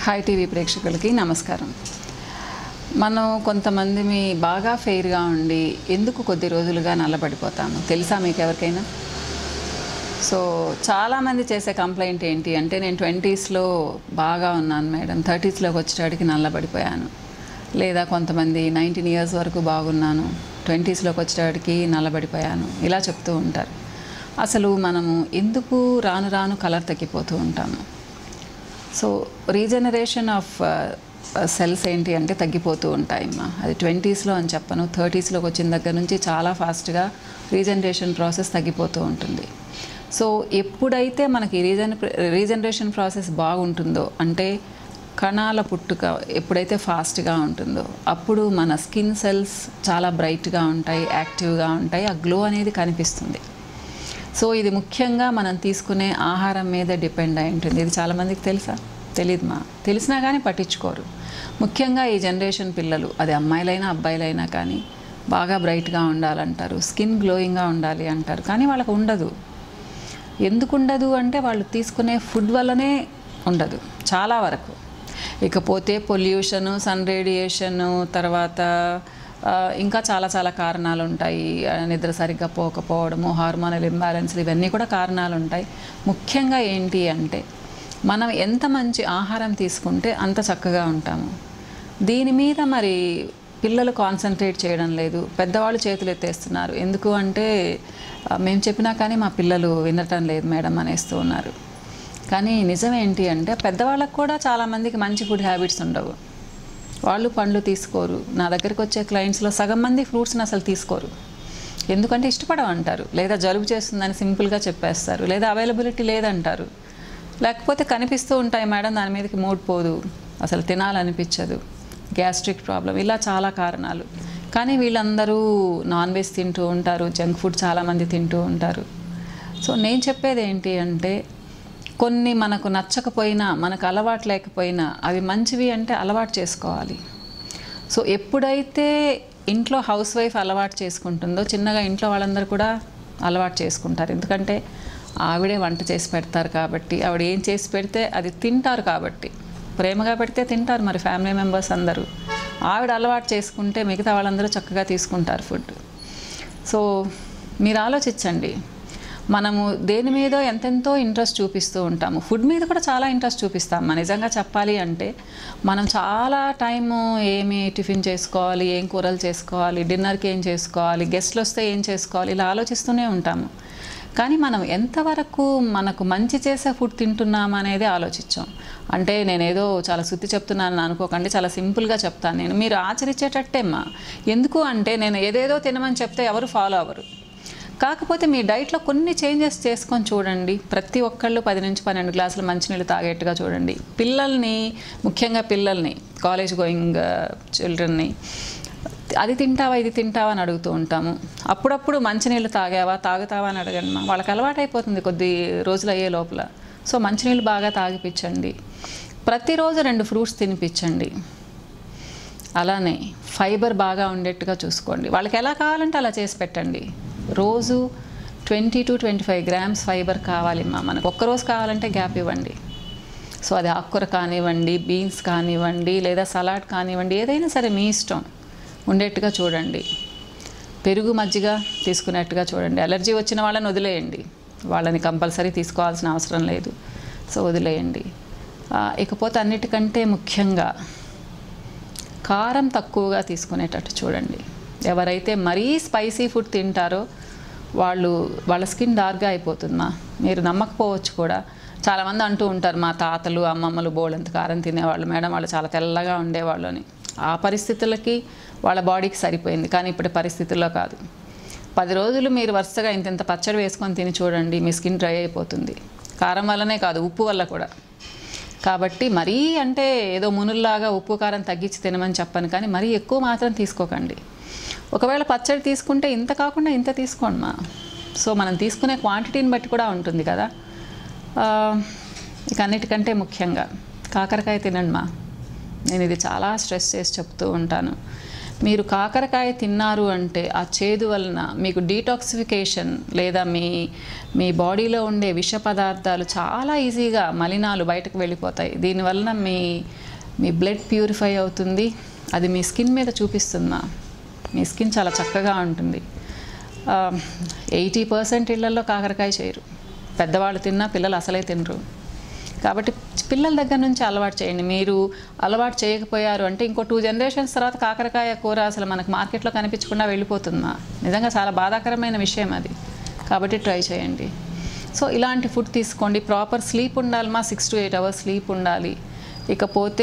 hi TV ప్రేక్షకులకి నమస్కారం మనం కొంతమంది మీ బాగా ఫెయిర్గా ఉండి ఎందుకు కొద్ది రోజులుగా నల్లబడిపోతాము తెలుసా మీకు ఎవరికైనా సో చాలామంది చేసే కంప్లైంట్ ఏంటి అంటే నేను ట్వంటీస్లో బాగా ఉన్నాను మేడం థర్టీస్లోకి వచ్చేటాడికి నల్లబడిపోయాను లేదా కొంతమంది నైన్టీన్ ఇయర్స్ వరకు బాగున్నాను ట్వంటీస్లోకి వచ్చేటాడికి నల్లబడిపోయాను ఇలా చెప్తూ ఉంటారు అసలు మనము ఎందుకు రాను రాను కలర్ తగ్గిపోతూ ఉంటాము సో రీజనరేషన్ ఆఫ్ సెల్స్ ఏంటి అంటే తగ్గిపోతూ ఉంటాయమ్మా అది ట్వంటీస్లో అని చెప్పను థర్టీస్లోకి వచ్చిన దగ్గర నుంచి చాలా ఫాస్ట్గా రీజనరేషన్ ప్రాసెస్ తగ్గిపోతూ ఉంటుంది సో ఎప్పుడైతే మనకి రీజన్ రీజనరేషన్ ప్రాసెస్ బాగుంటుందో అంటే కణాల పుట్టుక ఎప్పుడైతే ఫాస్ట్గా ఉంటుందో అప్పుడు మన స్కిన్ సెల్స్ చాలా బ్రైట్గా ఉంటాయి యాక్టివ్గా ఉంటాయి ఆ గ్లో అనేది కనిపిస్తుంది సో ఇది ముఖ్యంగా మనం తీసుకునే ఆహారం మీద డిపెండ్ అయి ఉంటుంది ఇది చాలామందికి తెలుసా తెలియదు మా తెలిసినా కానీ పట్టించుకోరు ముఖ్యంగా ఈ జనరేషన్ పిల్లలు అది అమ్మాయిలైనా అబ్బాయిలైనా కానీ బాగా బ్రైట్గా ఉండాలంటారు స్కిన్ గ్లోయింగ్గా ఉండాలి అంటారు కానీ వాళ్ళకు ఉండదు ఎందుకు ఉండదు అంటే వాళ్ళు తీసుకునే ఫుడ్ వల్లనే ఉండదు చాలా వరకు ఇకపోతే పొల్యూషను సన్ రేడియేషను తర్వాత ఆ, ఇంకా చాలా చాలా కారణాలు ఉంటాయి ఆ, నిద్ర సరిగ్గా పోకపోవడము హార్మోనల్ ఇంబ్యాలెన్స్లు ఇవన్నీ కూడా కారణాలు ఉంటాయి ముఖ్యంగా ఏంటి అంటే మనం ఎంత మంచి ఆహారం తీసుకుంటే అంత చక్కగా ఉంటాము దీని మీద మరి పిల్లలు కాన్సన్ట్రేట్ చేయడం లేదు పెద్దవాళ్ళు చేతులు ఎత్తేస్తున్నారు ఎందుకు అంటే ఆ, మేము చెప్పినా కానీ మా పిల్లలు వినటం లేదు మేడం అనేస్తూ ఉన్నారు కానీ నిజం ఏంటి అంటే పెద్దవాళ్ళకు కూడా చాలామందికి మంచి ఫుడ్ హ్యాబిట్స్ ఉండవు వాళ్ళు పండ్లు తీసుకోరు నా దగ్గరికి వచ్చే క్లయింట్స్లో సగం మంది ఫ్రూట్స్ని అసలు తీసుకోరు ఎందుకంటే ఇష్టపడమంటారు లేదా జలుబు చేస్తుందని సింపుల్గా చెప్పేస్తారు లేదా అవైలబిలిటీ లేదంటారు లేకపోతే కనిపిస్తూ ఉంటాయి మేడం దాని మీదకి మూడ్ పోదు అసలు తినాలనిపించదు గ్యాస్ట్రిక్ ప్రాబ్లం ఇలా చాలా కారణాలు కానీ వీళ్ళందరూ నాన్ వెజ్ తింటూ ఉంటారు జంక్ ఫుడ్ చాలామంది తింటూ ఉంటారు సో నేను చెప్పేది ఏంటి అంటే కొన్ని మనకు నచ్చకపోయినా మనకు అలవాటు లేకపోయినా అవి మంచివి అంటే అలవాటు చేసుకోవాలి సో ఎప్పుడైతే ఇంట్లో హౌస్ వైఫ్ అలవాటు చేసుకుంటుందో చిన్నగా ఇంట్లో వాళ్ళందరూ కూడా అలవాటు చేసుకుంటారు ఎందుకంటే ఆవిడే వంట చేసి పెడతారు కాబట్టి ఆవిడ ఏం చేసి పెడితే అది తింటారు కాబట్టి ప్రేమగా పెడితే తింటారు మరి ఫ్యామిలీ మెంబర్స్ అందరూ ఆవిడ అలవాటు చేసుకుంటే మిగతా వాళ్ళందరూ చక్కగా తీసుకుంటారు ఫుడ్ సో మీరు ఆలోచించండి మనము దేని మీద ఎంతెంతో ఇంట్రెస్ట్ చూపిస్తూ ఉంటాము ఫుడ్ మీద కూడా చాలా ఇంట్రెస్ట్ చూపిస్తాం మన నిజంగా చెప్పాలి అంటే మనం చాలా టైము ఏమి టిఫిన్ చేసుకోవాలి ఏం కూరలు చేసుకోవాలి డిన్నర్కి ఏం చేసుకోవాలి గెస్ట్లు వస్తే ఏం చేసుకోవాలి ఇలా ఆలోచిస్తూనే ఉంటాము కానీ మనం ఎంతవరకు మనకు మంచి చేసే ఫుడ్ తింటున్నాం అనేది ఆలోచించాం అంటే నేనేదో చాలా శుద్ధి చెప్తున్నాను అనుకోకండి చాలా సింపుల్గా చెప్తాను నేను మీరు ఆచరించేటట్టేమ్మా ఎందుకు అంటే నేను ఏదేదో తినమని చెప్తే ఎవరు ఫాలో అవ్వరు కాకపోతే మీ డైట్లో కొన్ని చేంజెస్ చేసుకొని చూడండి ప్రతి ఒక్కళ్ళు పది నుంచి పన్నెండు గ్లాసులు మంచినీళ్ళు తాగేట్టుగా చూడండి పిల్లల్ని ముఖ్యంగా పిల్లల్ని కాలేజ్ గోయింగ్ చిల్డ్రన్ని అది తింటావా ఇది తింటావా అని అడుగుతూ ఉంటాము అప్పుడప్పుడు మంచినీళ్ళు తాగావా తాగుతావా అని అడగండి మా వాళ్ళకి అలవాటు అయిపోతుంది కొద్ది రోజులు అయ్యే లోపల సో మంచినీళ్ళు బాగా తాగిపించండి ప్రతిరోజు రెండు ఫ్రూట్స్ తినిపించండి అలానే ఫైబర్ బాగా ఉండేట్టుగా చూసుకోండి వాళ్ళకి ఎలా కావాలంటే అలా చేసి పెట్టండి రోజు twenty to twenty five grams fibre కావాలి మా మనకు ఒక్కరోజు కావాలంటే గ్యాప్ ఇవ్వండి సో అది ఆకుకూర కానివ్వండి బీన్స్ కానివ్వండి లేదా సలాడ్ కానివ్వండి ఏదైనా సరే మీ ఇష్టం ఉండేట్టుగా చూడండి పెరుగు మజ్జిగ తీసుకునేట్టుగా చూడండి అలర్జీ వచ్చిన వాళ్ళని వదిలేయండి వాళ్ళని కంపల్సరీ తీసుకోవాల్సిన అవసరం లేదు సో వదిలేయండి ఆ, ఇకపోతే అన్నిటికంటే ముఖ్యంగా కారం తక్కువగా తీసుకునేటట్టు చూడండి ఎవరైతే మరీ స్పైసీ ఫుడ్ తింటారో వాళ్ళు వాళ్ళ స్కిన్ డార్క్గా అయిపోతుందమ్మా మీరు నమ్మకపోవచ్చు కూడా చాలామంది అంటూ ఉంటారు మా తాతలు అమ్మమ్మలు బోళ్ళంత కారం తినేవాళ్ళు మేడం వాళ్ళు చాలా తెల్లగా ఉండేవాళ్ళు అని ఆ పరిస్థితులకి వాళ్ళ బాడీకి సరిపోయింది కానీ ఇప్పుడు పరిస్థితుల్లో కాదు పది రోజులు మీరు వరుసగా ఇంత ఇంత పచ్చడి వేసుకొని తిని చూడండి మీ స్కిన్ డ్రై అయిపోతుంది కారం వల్లనే కాదు ఉప్పు వల్ల కూడా కాబట్టి మరీ అంటే ఏదో మునుల్లాగా ఉప్పు కారం తగ్గించి తినమని చెప్పను కానీ మరీ ఎక్కువ మాత్రం తీసుకోకండి ఒకవేళ పచ్చడి తీసుకుంటే ఇంత కాకుండా ఇంత తీసుకోండి మా సో మనం తీసుకునే క్వాంటిటీని బట్టి కూడా ఉంటుంది కదా ఆ, ఇక అన్నిటికంటే ముఖ్యంగా కాకరకాయ తినండి మా నేను ఇది చాలా స్ట్రెస్ చేసి చెప్తూ ఉంటాను మీరు కాకరకాయ తిన్నారు అంటే ఆ చేదు వలన మీకు డీటాక్సిఫికేషన్ లేదా మీ మీ బాడీలో ఉండే విష పదార్థాలు చాలా ఈజీగా మలినాలు బయటకు వెళ్ళిపోతాయి దీనివలన మీ మీ బ్లడ్ ప్యూరిఫై అవుతుంది అది మీ స్కిన్ మీద చూపిస్తుందా మీ స్కిన్ చాలా చక్కగా ఉంటుంది ఎయిటీ పర్సెంట్ ఇళ్లలో కాకరకాయ చేయరు పెద్దవాళ్ళు తిన్నా పిల్లలు అసలే తినరు కాబట్టి పిల్లల దగ్గర నుంచి అలవాటు చేయండి మీరు అలవాటు చేయకపోయారు అంటే ఇంకో టూ జనరేషన్స్ తర్వాత కాకరకాయ కూర అసలు మనకు మార్కెట్లో కనిపించకుండా వెళ్ళిపోతుందా నిజంగా చాలా బాధాకరమైన విషయం అది కాబట్టి ట్రై చేయండి సో ఇలాంటి ఫుడ్ తీసుకోండి ప్రాపర్ స్లీప్ ఉండాలి మా six to eight hours sleep ఉండాలి ఇకపోతే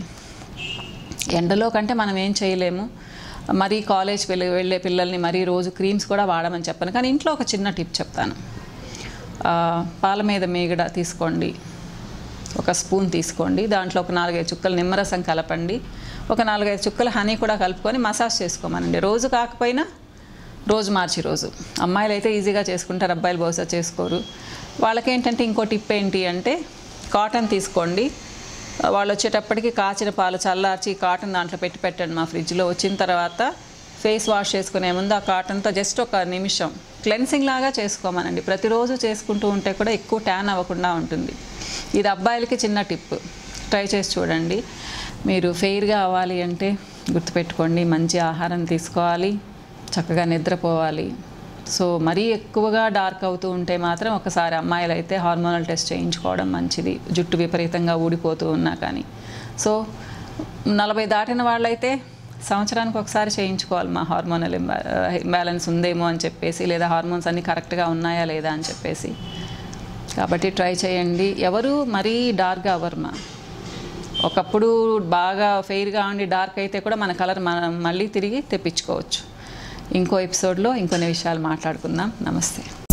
ఎండలో కంటే మనం ఏం చేయలేము మరీ కాలేజ్ వెళ్ళి వెళ్ళే పిల్లల్ని మరీ రోజు క్రీమ్స్ కూడా వాడమని చెప్పను కానీ ఇంట్లో ఒక చిన్న టిప్ చెప్తాను ఆ, పాల మీద మీగడ తీసుకోండి ఒక స్పూన్ తీసుకోండి దాంట్లో ఒక నాలుగైదు చుక్కలు నిమ్మరసం కలపండి ఒక నాలుగైదు చుక్కలు హనీ కూడా కలుపుకొని మసాజ్ చేసుకోమనండి రోజు కాకపోయినా రోజు మార్చి రోజు అమ్మాయిలు అయితే ఈజీగా చేసుకుంటారు అబ్బాయిలు బహుశా చేసుకోరు వాళ్ళకేంటంటే ఇంకో టిప్ ఏంటి అంటే కాటన్ తీసుకోండి వాళ్ళు వచ్చేటప్పటికి కాచిన పాలు చల్లార్చి కాటన్ దాంట్లో పెట్టి పెట్టండి మా ఫ్రిడ్జ్లో వచ్చిన తర్వాత ఫేస్ వాష్ చేసుకునే ముందు ఆ కాటన్తో జస్ట్ ఒక నిమిషం క్లెన్సింగ్ లాగా చేసుకోమనండి ప్రతిరోజు చేసుకుంటూ ఉంటే కూడా ఎక్కువ ట్యాన్ అవ్వకుండా ఉంటుంది ఇది అబ్బాయిలకి చిన్న టిప్ ట్రై చేసి చూడండి మీరు ఫెయిర్గా అవ్వాలి అంటే గుర్తుపెట్టుకోండి మంచి ఆహారం తీసుకోవాలి చక్కగా నిద్రపోవాలి సో మరీ ఎక్కువగా డార్క్ అవుతూ ఉంటే మాత్రం ఒకసారి అమ్మాయిలు అయితే హార్మోనల్ టెస్ట్ చేయించుకోవడం మంచిది జుట్టు విపరీతంగా ఊడిపోతూ ఉన్నా కానీ సో నలభై దాటిన వాళ్ళైతే సంవత్సరానికి ఒకసారి చేయించుకోవాలి మా హార్మోనల్ ఇంబా ఇంబ్యాలెన్స్ ఉందేమో అని చెప్పేసి లేదా హార్మోన్స్ అన్నీ కరెక్ట్గా ఉన్నాయా లేదా అని చెప్పేసి కాబట్టి ట్రై చేయండి ఎవరు మరీ డార్క్గా అవ్వరు మా ఒకప్పుడు బాగా ఫెయిర్గా ఉండి డార్క్ అయితే కూడా మన కలర్ మనం మళ్ళీ తిరిగి తెప్పించుకోవచ్చు ఇంకో ఎపిసోడ్లో ఇంకొన్ని విషయాలు మాట్లాడుకుందాం నమస్తే